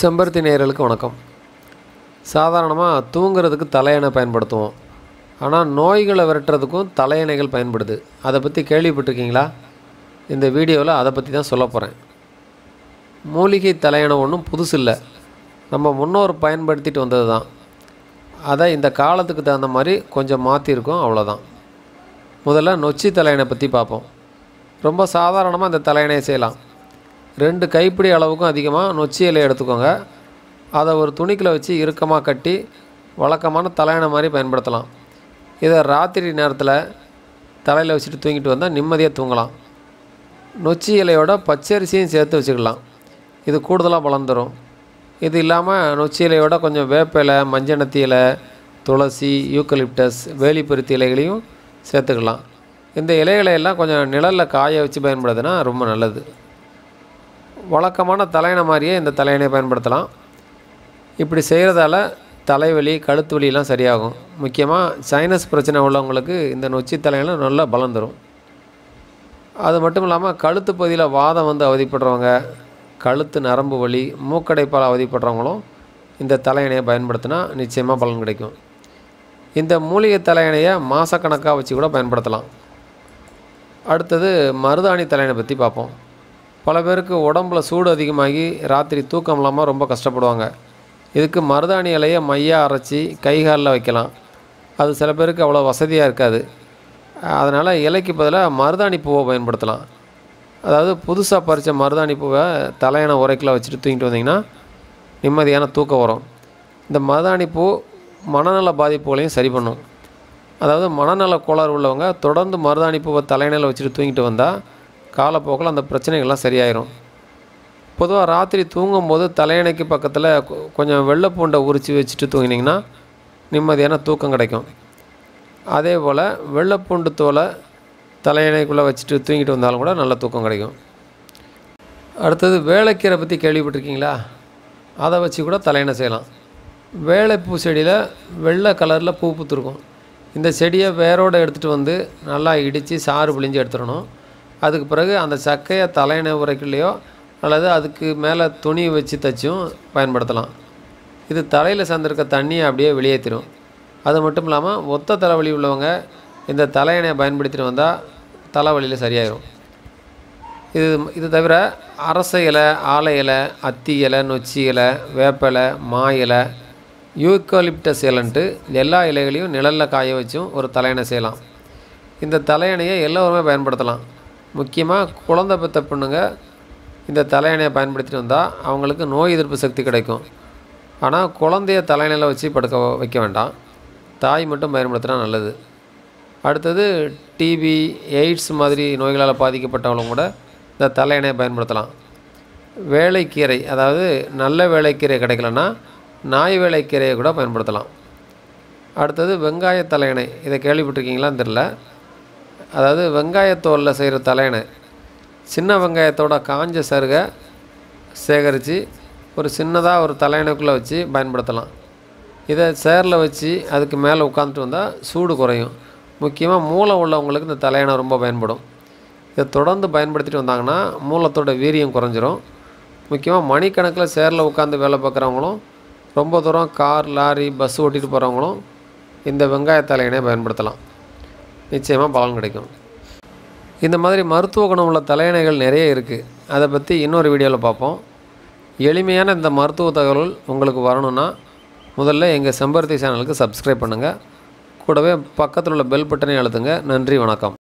செம்பருத்தி நேயர்களுக்கு வணக்கம் சாதாரணமாக தூங்குறதுக்கு தலையணை பயன்படுத்துவோம் ஆனால் நோய்களை விரட்டுறதுக்கும் தலையணைகள் பயன்படுது அதை பற்றி கேள்விப்பட்டிருக்கீங்களா இந்த வீடியோவில் அதை பற்றி தான் சொல்ல போகிறேன் மூலிகை தலையணை ஒன்றும் புதுசு இல்லை நம்ம முன்னோர் பயன்படுத்திட்டு வந்தது தான் அதை இந்த காலத்துக்கு தகுந்த மாதிரி கொஞ்சம் மாற்றிருக்கோம் அவ்வளோதான் முதல்ல நொச்சி தலையணை பற்றி பார்ப்போம் ரொம்ப சாதாரணமாக இந்த தலையணையை செய்யலாம் ரெண்டு கைப்பிடி அளவுக்கும் அதிகமாக நொச்சி இலையை எடுத்துக்கோங்க அதை ஒரு துணிக்கில் வச்சு இறுக்கமாக கட்டி வழக்கமான தலையணை மாதிரி பயன்படுத்தலாம் இதை ராத்திரி நேரத்தில் தலையில் வச்சுட்டு தூங்கிட்டு வந்தால் நிம்மதியாக தூங்கலாம் நொச்சி இலையோட பச்சரிசியும் சேர்த்து வச்சுக்கலாம் இது கூடுதலாக பலம் தரும் இது இல்லாமல் நொச்சி இலையோட கொஞ்சம் வேப்ப இலை மஞ்சனத்தி இலை துளசி யூக்கலிப்டஸ் வேலிப்பருத்தி இலைகளையும் சேர்த்துக்கலாம் இந்த இலைகளை எல்லாம் கொஞ்சம் நிழலில் காய வச்சு பயன்படுத்தினா ரொம்ப நல்லது வழக்கமான தலையணை மாதிரியே இந்த தலையணையை பயன்படுத்தலாம் இப்படி செய்கிறதால தலைவலி கழுத்து வலியெல்லாம் சரியாகும் முக்கியமாக சைனஸ் பிரச்சனை உள்ளவங்களுக்கு இந்த நொச்சி தலையணை நல்ல பலம் தரும் அது மட்டும் இல்லாமல் கழுத்து பகுதியில் வாதம் வந்து அவதிப்படுறவங்க கழுத்து நரம்பு வலி மூக்கடைப்பால் அவதிப்படுறவங்களும் இந்த தலையணையை பயன்படுத்தினா நிச்சயமாக பலன் கிடைக்கும் இந்த மூலிகை தலையணையை மாதக்கணக்காக வச்சு கூட பயன்படுத்தலாம் அடுத்தது மருதாணி தலையணை பற்றி பார்ப்போம் பல பேருக்கு உடம்புல சூடு அதிகமாகி ராத்திரி தூக்கம் இல்லாமல் ரொம்ப கஷ்டப்படுவாங்க இதுக்கு மருதாணி இலையை மையாக அரைச்சி கை காலில் வைக்கலாம் அது சில பேருக்கு அவ்வளோ வசதியாக இருக்காது அதனால் இலைக்கு பதிலாக மருதாணி பூவை பயன்படுத்தலாம் அதாவது புதுசாக பறித்த மருதாணி பூவை தலையணை உரைக்கில் வச்சுட்டு தூங்கிட்டு வந்தீங்கன்னா நிம்மதியான தூக்கம் வரும் இந்த மருதாணி பூ மனநல பாதிப்புகளையும் சரி பண்ணும் அதாவது மனநல கோளாறு உள்ளவங்க தொடர்ந்து மருதாணி பூவை தலையணையில் வச்சுட்டு தூங்கிட்டு வந்தால் காலப்போக்கில் அந்த பிரச்சனைகள்லாம் சரியாயிரும் பொதுவாக ராத்திரி தூங்கும்போது தலையணைக்கு பக்கத்தில் கொ- கொஞ்சம் வெள்ளை பூண்டை உரித்து வச்சுட்டு தூங்கினீங்கன்னா நிம்மதியான தூக்கம் கிடைக்கும் அதே போல் வெள்ளைப்பூண்டு தோலை தலையணைக்குள்ளே வச்சுட்டு தூங்கிட்டு வந்தாலும் கூட நல்ல தூக்கம் கிடைக்கும் அடுத்தது வேலைக்கீரை பற்றி கேள்விப்பட்டிருக்கீங்களா அதை வச்சு கூட தலையணை செய்யலாம் வேலைப்பூ செடியில் வெள்ளை கலரில் பூ பூத்துருக்கும் இந்த செடியை வேரோடு எடுத்துகிட்டு வந்து நல்லா இடித்து சாறு பிழிஞ்சு எடுத்துடணும் அதுக்கு பிறகு அந்த சக்கையை தலையணை உரைக்குள்ளேயோ அல்லது அதுக்கு மேலே துணி வச்சு தச்சும் பயன்படுத்தலாம் இது தலையில் சேர்ந்துருக்க தண்ணியை அப்படியே வெளியேற்றிடும் அது மட்டும் இல்லாமல் ஒத்த தலைவலி உள்ளவங்க இந்த தலையணையை பயன்படுத்திட்டு வந்தால் தலைவலியில் சரியாயிரும் இது இது தவிர அரச இலை ஆலை இலை அத்தி இலை நொச்சி இலை வேப்ப இலை மா இலை யூக்கலிப்டஸ் இலைன்ட்டு இந்த எல்லா இலைகளையும் நிழலில் காய வச்சும் ஒரு தலையணை செய்யலாம் இந்த தலையணையை எல்லோருமே பயன்படுத்தலாம் முக்கியமாக குழந்தை பெற்ற பொண்ணுங்க இந்த தலையணையை பயன்படுத்திட்டு வந்தால் அவங்களுக்கு நோய் எதிர்ப்பு சக்தி கிடைக்கும் ஆனால் குழந்தைய தலையணையில் வச்சு படுக்க வைக்க வேண்டாம் தாய் மட்டும் பயன்படுத்தினா நல்லது அடுத்தது டிபி எய்ட்ஸ் மாதிரி நோய்களால் பாதிக்கப்பட்டவங்களும் கூட இந்த தலையணையை பயன்படுத்தலாம் வேலைக்கீரை அதாவது நல்ல வேலைக்கீரை கிடைக்கலன்னா நாய் வேலைக்கீரையை கூட பயன்படுத்தலாம் அடுத்தது வெங்காய தலையணை இதை கேள்விப்பட்டிருக்கீங்களான்னு தெரில அதாவது வெங்காயத்தோலில் செய்கிற தலையணை சின்ன வெங்காயத்தோட காஞ்ச சருகை சேகரித்து ஒரு சின்னதாக ஒரு தலையணைக்குள்ளே வச்சு பயன்படுத்தலாம் இதை சேரில் வச்சு அதுக்கு மேலே உட்காந்துட்டு வந்தால் சூடு குறையும் முக்கியமாக மூளை உள்ளவங்களுக்கு இந்த தலையணை ரொம்ப பயன்படும் இதை தொடர்ந்து பயன்படுத்திட்டு வந்தாங்கன்னா மூலத்தோட வீரியம் குறைஞ்சிரும் முக்கியமாக மணிக்கணக்கில் சேரில் உட்காந்து வேலை பார்க்குறவங்களும் ரொம்ப தூரம் கார் லாரி பஸ் ஓட்டிகிட்டு போகிறவங்களும் இந்த வெங்காய தலையணையை பயன்படுத்தலாம் நிச்சயமாக பலன் கிடைக்கும் இந்த மாதிரி மருத்துவ குணம் உள்ள தலையணைகள் நிறைய இருக்குது அதை பற்றி இன்னொரு வீடியோவில் பார்ப்போம் எளிமையான இந்த மருத்துவ தகவல்கள் உங்களுக்கு வரணும்னா முதல்ல எங்கள் செம்பருத்தி சேனலுக்கு சப்ஸ்கிரைப் பண்ணுங்கள் கூடவே பக்கத்தில் உள்ள பெல் பட்டனை அழுத்துங்க நன்றி வணக்கம்